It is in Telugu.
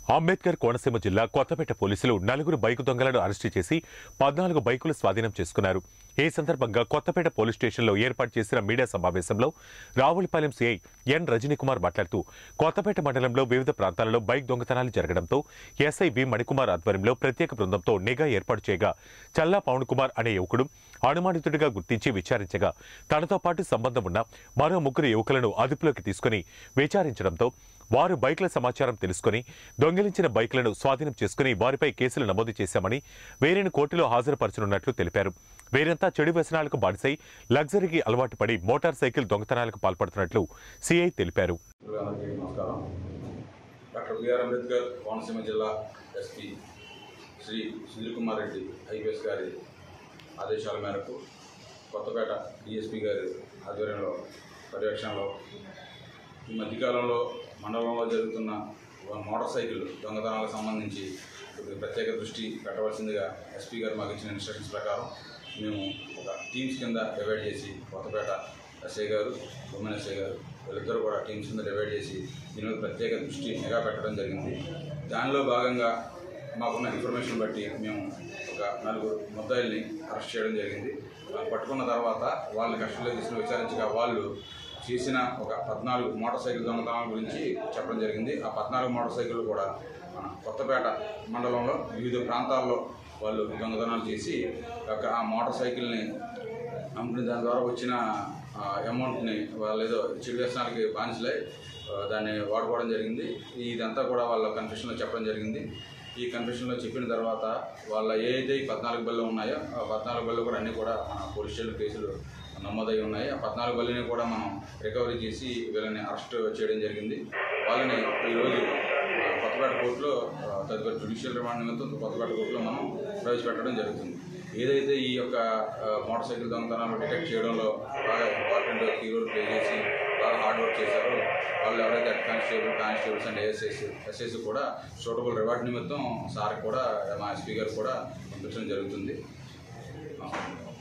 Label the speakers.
Speaker 1: అంబేద్కర్ కోనసీమ జిల్లా కొత్తపేట పోలీసులు నలుగురు బైకు దొంగలను అరెస్టు చేసి పద్నాలుగు బైకులు స్వాధీనం చేసుకున్నారు ఈ సందర్భంగా కొత్తపేట పోలీస్ స్టేషన్లో ఏర్పాటు చేసిన మీడియా సమావేశంలో రావులపాలెం సీఐ ఎన్ రజనీకుమార్ మాట్లాడుతూ కొత్తపేట మండలంలో వివిధ ప్రాంతాలలో బైక్ దొంగతనాలు జరగడంతో ఎస్ఐ బి మణికుమార్ ఆధ్వర్యంలో ప్రత్యేక బృందంతో నిఘా ఏర్పాటు చేయగా చల్లా పవన్ కుమార్ అనే యువకుడు అనుమానితుడిగా గుర్తించి విచారించగా తనతో పాటు సంబంధం ఉన్న మరో ముగ్గురు యువకులను అదుపులోకి తీసుకుని విచారించడంతో వారు బైక్ల సమాచారం తెలుసుకుని దొంగిలించిన బైక్లను స్వాధీనం చేసుకుని వారిపై కేసులు నమోదు చేశామని వీరిని కోర్టులో హాజరుపరచనున్నట్లు తెలిపారు వీరంతా చెడు వ్యసనాలకు బానిసై లగ్జరీకి అలవాటు పడి మోటార్ సైకిల్ దొంగతనాలకు పాల్పడుతున్నట్లు సీఐ తెలిపారు
Speaker 2: అందరికీ నమస్కారం డాక్టర్ బిఆర్ అంబేద్కర్ కోనసీమ జిల్లా ఎస్పీ శ్రీ సుధీర్ కుమార్ రెడ్డి ఐపీఎస్ గారి ఆదేశాల మేరకు కొత్తపేట డిఎస్పీ గారి ఆధ్వర్యంలో పర్యవేక్షణలో ఈ మధ్యకాలంలో మండలంలో జరుగుతున్న మోటార్ సైకిల్ దొంగతనాలకు సంబంధించి కొద్దిగా ప్రత్యేక దృష్టి పెట్టవలసిందిగా ఎస్పీ గారు మాకు ఇచ్చిన ఇన్స్ట్రక్షన్స్ ప్రకారం మేము ఒక టీమ్స్ కింద డివైడ్ చేసి కొత్తపేట ఎస్ఐ గారు ఉమెన్ ఎస్ఐ గారు వీళ్ళిద్దరూ కూడా టీమ్స్ కింద డివైడ్ చేసి దీని మీద ప్రత్యేక దృష్టి నిఘా పెట్టడం జరిగింది దానిలో భాగంగా మాకున్న ఇన్ఫర్మేషన్ బట్టి మేము ఒక నలుగురు ముద్దాయిల్ని అరెస్ట్ చేయడం జరిగింది వాళ్ళు పట్టుకున్న తర్వాత వాళ్ళని కస్టడీలో తీసుకుని విచారించగా వాళ్ళు చేసిన ఒక పద్నాలుగు మోటార్ సైకిల్ దొంగతనాల గురించి చెప్పడం జరిగింది ఆ పద్నాలుగు మోటార్ సైకిల్ కూడా మన కొత్తపేట మండలంలో వివిధ ప్రాంతాల్లో వాళ్ళు దొంగతనాలు చేసి ఒక ఆ మోటార్ సైకిల్ని అమ్ముకుని దాని ద్వారా వచ్చిన ఆ, అమౌంట్ని వాళ్ళు ఏదో చెడు వ్యసనాలకి బానిసలై ఆ, దాన్ని వాడుకోవడం జరిగింది ఇదంతా కూడా వాళ్ళ కన్ఫెషన్లో చెప్పడం జరిగింది ఈ కన్ఫెషన్లో చెప్పిన తర్వాత వాళ్ళ ఏ అయితే ఈ పద్నాలుగు బళ్ళు ఉన్నాయో ఆ పద్నాలుగు బళ్ళు కూడా అన్నీ కూడా మన పోలీస్ స్టేషన్ కేసులు నమోదై ఉన్నాయి ఆ పద్నాలుగు బల్లిని కూడా మనం రికవరీ చేసి వీళ్ళని అరెస్ట్ చేయడం జరిగింది వాళ్ళని ఈరోజు ఆ, కొత్తపేట కోర్టులో ఆ, తదుపరి జుడిషియల్ రిమాండ్ నిమిత్తం కొత్తపేట కోర్టులో మనం ప్రవేశపెట్టడం జరుగుతుంది ఏదైతే ఈ యొక్క ఆ, మోటార్ సైకిల్ దొంగతనాలు డిటెక్ట్ చేయడంలో బాగా ఇంపార్టెంట్ కీ రోల్ ప్లే చేసి బాగా హార్డ్ వర్క్ చేశారో వాళ్ళు ఎవరైతే head constable constables and ASS SS కూడా సూటబుల్ రివార్డ్ నిమిత్తం సార్ కూడా మా ఎస్పీ గారు కూడా పంపించడం జరుగుతుంది